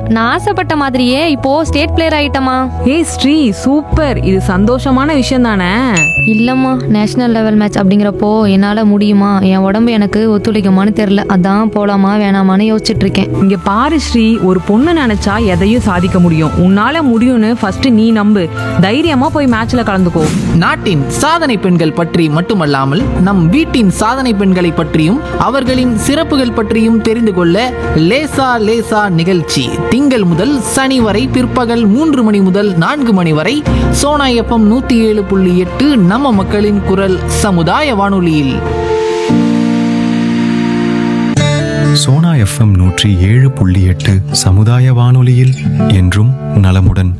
நான் ஆசைப்பட்ட மாதிரியே இப்போ ஸ்டேட் பிளேயர் ஆயிட்டமா ஏய் ஸ்ரீ சூப்பர் இது சந்தோஷமான விஷயம் தானே இல்லம்மா நேஷனல் லெவல் மேட்ச் அப்படிங்கிறப்போ என்னால முடியுமா என் உடம்பு எனக்கு ஒத்துழைக்குமான்னு தெரியல அதான் போலாமா வேணாமான்னு யோசிச்சுட்டு இருக்கேன் இங்க பாரு ஸ்ரீ ஒரு பொண்ணு நினைச்சா எதையும் சாதிக்க முடியும் உன்னால முடியும்னு ஃபர்ஸ்ட் நீ நம்பு தைரியமா போய் மேட்ச்ல கலந்துக்கோ நாட்டின் சாதனை பெண்கள் பற்றி மட்டுமல்லாமல் நம் வீட்டின் சாதனை பெண்களை பற்றியும் அவர்களின் சிறப்புகள் பற்றியும் தெரிந்து கொள்ள லேசா லேசா நிகழ்ச்சி திங்கள் முதல் சனி வரை பிற்பகல் மூன்று மணி முதல் நான்கு மணி வரை சோனா எஃப்எம் நூத்தி ஏழு புள்ளி எட்டு நம்ம மக்களின் குரல் சமுதாய வானொலியில் சோனா எஃப்எம் நூற்றி ஏழு புள்ளி எட்டு சமுதாய வானொலியில் என்றும் நலமுடன்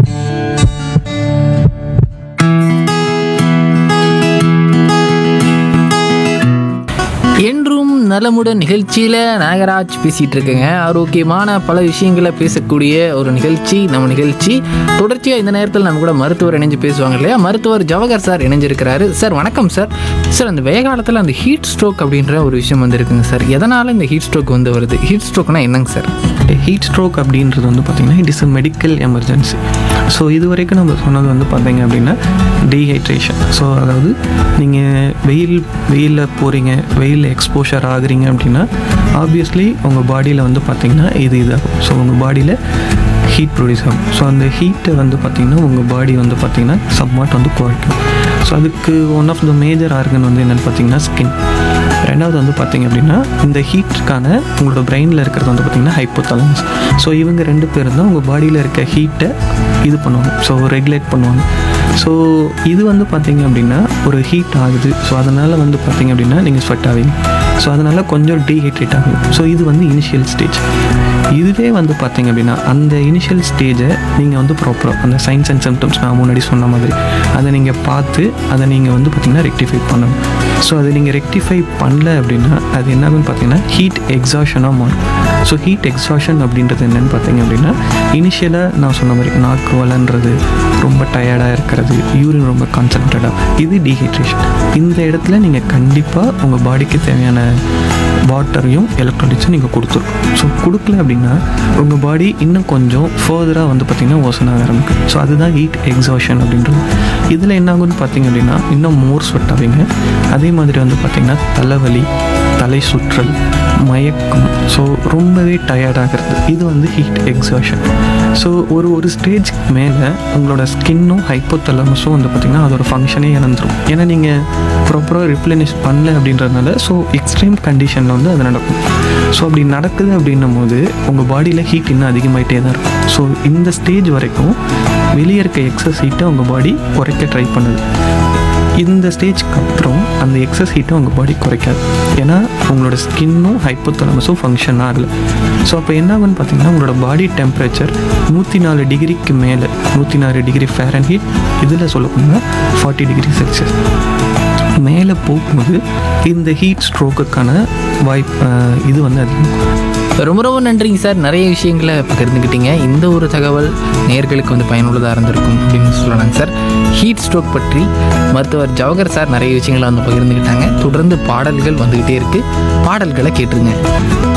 என்றும் நலமுடன் நிகழ்ச்சியில் நாகராஜ் பேசிகிட்டு இருக்கேங்க ஆரோக்கியமான பல விஷயங்களை பேசக்கூடிய ஒரு நிகழ்ச்சி நம்ம நிகழ்ச்சி தொடர்ச்சியாக இந்த நேரத்தில் நம்ம கூட மருத்துவர் இணைஞ்சு பேசுவாங்க இல்லையா மருத்துவர் ஜவஹர் சார் இணைஞ்சிருக்கிறாரு சார் வணக்கம் சார் சார் அந்த வெய காலத்தில் அந்த ஹீட் ஸ்ட்ரோக் அப்படின்ற ஒரு விஷயம் வந்திருக்குங்க சார் எதனால் இந்த ஹீட் ஸ்ட்ரோக் வந்து வருது ஹீட் ஸ்ட்ரோக்னா என்னங்க சார் ஹீட் ஸ்ட்ரோக் அப்படின்றது வந்து பார்த்திங்கன்னா it is a medical emergency so இது வரைக்கும் நம்ம சொன்னது வந்து பார்த்தீங்க அப்படின்னா டீஹைட்ரேஷன் ஸோ அதாவது நீங்கள் வெயில் வெயிலில் போகிறீங்க வெயிலில் எக்ஸ்போஷர் ஆகுறீங்க அப்படின்னா ஆப்வியஸ்லி உங்கள் பாடியில் வந்து பார்த்திங்கன்னா இது இதாகும் ஸோ உங்கள் பாடியில் ஹீட் ப்ரொடியூஸ் ஆகும் ஸோ அந்த ஹீட்டை வந்து பார்த்திங்கன்னா உங்கள் பாடி வந்து பார்த்திங்கன்னா சப்மாட் வந்து குறைக்கும் ஸோ அதுக்கு one of the major organ வந்து என்னென்னு பார்த்தீங்கன்னா ஸ்கின் ரெண்டாவது வந்து பார்த்தீங்க அப்படின்னா இந்த ஹீட்டுக்கான உங்களோட பிரெயினில் இருக்கிறது வந்து பார்த்தீங்கன்னா ஹைப்போதலமஸ் ஸோ இவங்க ரெண்டு பேரும் தான் உங்கள் பாடியில் இருக்க ஹீட்டை இது பண்ணுவாங்க ஸோ ரெகுலேட் பண்ணுவாங்க ஸோ இது வந்து பார்த்தீங்க அப்படின்னா ஒரு ஹீட் ஆகுது ஸோ அதனால் வந்து பார்த்தீங்க அப்படின்னா நீங்கள் ஸ்வெட் ஆவீங்க ஸோ அதனால் கொஞ்சம் டீஹைட்ரேட் ஆகும் ஸோ இது வந்து இனிஷியல் ஸ்டேஜ் இதுவே வந்து பார்த்தீங்க அப்படின்னா அந்த இனிஷியல் ஸ்டேஜை நீங்கள் வந்து ப்ராப்பராக அந்த சைன்ஸ் அண்ட் சிம்டம்ஸ் நான் முன்னாடி சொன்ன மாதிரி அதை நீங்கள் பார்த்து அதை நீங்கள் வந்து பார்த்தீங்கன்னா ரெக்டிஃபை பண்ணணும் ஸோ அதை நீங்கள் ரெக்டிஃபை பண்ணல அப்படின்னா அது என்ன ஆகும்னு பார்த்தீங்கன்னா ஹீட் எக்ஸாஷனாக மாறும் ஸோ ஹீட் எக்ஸாஷன் அப்படின்றது என்னென்னு பார்த்தீங்க அப்படின்னா இனிஷியலாக நான் சொன்ன மாதிரி நாக்கு வளன்றது ரொம்ப டயர்டாக இருக்கிறது யூரின் ரொம்ப கான்சன்ட்ரேட்டாக இது டீஹைட்ரேஷன் இந்த இடத்துல நீங்கள் கண்டிப்பாக உங்கள் பாடிக்கு தேவையான வாட்டரையும் எலக்ட்ரானிக்ஸும் நீங்கள் கொடுத்துரும் ஸோ கொடுக்கல அப்படின்னா உங்கள் பாடி இன்னும் கொஞ்சம் ஃபர்தராக வந்து பார்த்திங்கன்னா ஓசன் ஆக ஆரம்பிக்கும் ஸோ அதுதான் ஹீட் எக்ஸாஷன் அப்படின்றது இதில் என்ன ஆகும்னு பார்த்தீங்க அப்படின்னா இன்னும் மோர் ஸ்வெட் ஆவீங்க அதே மாதிரி வந்து பார்த்திங்கன்னா தலைவலி தலை சுற்றல் மயக்கம் ஸோ ரொம்பவே டயர்டாகிறது இது வந்து ஹீட் எக்ஸாஷன் ஸோ ஒரு ஒரு ஸ்டேஜ்க்கு மேலே உங்களோட ஸ்கின்னும் ஹைப்போதலமஸும் வந்து பார்த்திங்கன்னா அதோட ஃபங்க்ஷனே இழந்துரும் ஏன்னா நீங்கள் ப்ராப்பராக ரிப்ளனிஷ் பண்ணல அப்படின்றதுனால ஸோ எக்ஸ்ட்ரீம் கண்டிஷனில் வந்து அது நடக்கும் ஸோ அப்படி நடக்குது அப்படின்னும் போது உங்கள் பாடியில் ஹீட் இன்னும் அதிகமாயிட்டே தான் இருக்கும் ஸோ இந்த ஸ்டேஜ் வரைக்கும் வெளியே இருக்க எக்ஸஸ் ஹீட்டை உங்கள் பாடி குறைக்க ட்ரை பண்ணுது இந்த ஸ்டேஜ்க்கு அப்புறம் அந்த எக்ஸஸ் ஹீட்டை உங்கள் பாடி குறைக்காது ஏன்னா உங்களோட ஸ்கின்னும் ஹைப்போதலமஸும் ஃபங்க்ஷன் ஆகலை ஸோ அப்போ என்ன ஆகும்னு பார்த்தீங்கன்னா உங்களோட பாடி டெம்பரேச்சர் நூற்றி நாலு டிகிரிக்கு மேலே நூற்றி நாலு டிகிரி ஃபேரன் ஹீட் இதில் சொல்லப்போனால் ஃபார்ட்டி டிகிரி செல்சியஸ் மேலே போகும்போது இந்த ஹீட் ஸ்ட்ரோக்குக்கான வாய்ப்பு இது வந்து அதிகம் ரொம்ப ரொம்ப நன்றிங்க சார் நிறைய விஷயங்களை பகிர்ந்துக்கிட்டீங்க இந்த ஒரு தகவல் நேர்களுக்கு வந்து பயனுள்ளதாக இருந்திருக்கும் அப்படின்னு சொல்லலாங்க சார் ஹீட் ஸ்ட்ரோக் பற்றி மருத்துவர் ஜவஹர் சார் நிறைய விஷயங்களை வந்து பகிர்ந்துக்கிட்டாங்க தொடர்ந்து பாடல்கள் வந்துக்கிட்டே இருக்குது பாடல்களை கேட்டுருங்க